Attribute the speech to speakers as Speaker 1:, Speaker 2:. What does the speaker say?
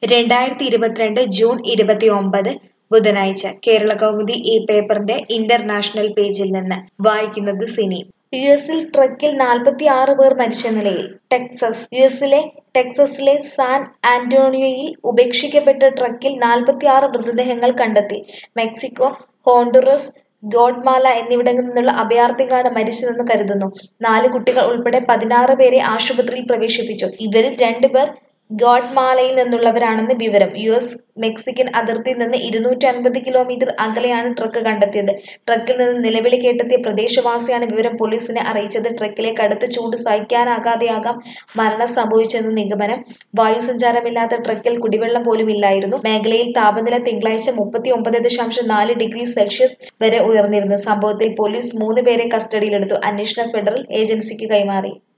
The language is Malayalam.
Speaker 1: രണ്ടായിരത്തി ഇരുപത്തിരണ്ട് ജൂൺ ഇരുപത്തിയൊമ്പത് ബുധനാഴ്ച കേരളകൗമുദി ഈ പേപ്പറിന്റെ ഇന്റർനാഷണൽ പേജിൽ നിന്ന് വായിക്കുന്നത് സിനി യു എസിൽ ട്രക്കിൽ നാൽപ്പത്തി ആറ് പേർ മരിച്ച നിലയിൽ ടെക്സസ് യു എസിലെ ടെക്സസിലെ സാൻ ആന്റോണിയോയിൽ ഉപേക്ഷിക്കപ്പെട്ട ട്രക്കിൽ നാൽപ്പത്തി ആറ് മൃതദേഹങ്ങൾ കണ്ടെത്തി മെക്സിക്കോ ഹോണ്ടുറസ് ഗോഡ്മാല എന്നിവിടങ്ങളിൽ നിന്നുള്ള അഭയാർത്ഥികളാണ് മരിച്ചതെന്ന് കരുതുന്നു നാല് കുട്ടികൾ ഉൾപ്പെടെ പതിനാറ് പേരെ ആശുപത്രിയിൽ പ്രവേശിപ്പിച്ചു ഇവരിൽ രണ്ടുപേർ ഗോഡ്മാലയിൽ നിന്നുള്ളവരാണെന്ന് വിവരം യു എസ് മെക്സിക്കൻ അതിർത്തിയിൽ നിന്ന് ഇരുന്നൂറ്റി അൻപത് കിലോമീറ്റർ അകലെയാണ് ട്രക്ക് കണ്ടെത്തിയത് ട്രക്കിൽ നിന്ന് നിലവിളി കേട്ടെത്തിയ പ്രദേശവാസിയാണ് വിവരം പോലീസിനെ അറിയിച്ചത് ട്രക്കിലെ കടുത്ത ചൂട് സഹിക്കാനാകാതെയാകാം മരണം സംഭവിച്ചെന്ന് നിഗമനം വായുസഞ്ചാരമില്ലാത്ത ട്രക്കിൽ കുടിവെള്ളം പോലും ഇല്ലായിരുന്നു മേഖലയിൽ താപനില തിങ്കളാഴ്ച മുപ്പത്തി ഒമ്പത് ദശാംശം നാല് ഡിഗ്രി സെൽഷ്യസ് വരെ ഉയർന്നിരുന്നു സംഭവത്തിൽ പോലീസ് മൂന്ന് പേരെ കസ്റ്റഡിയിലെടുത്തു അന്വേഷണം ഫെഡറൽ ഏജൻസിക്ക് കൈമാറി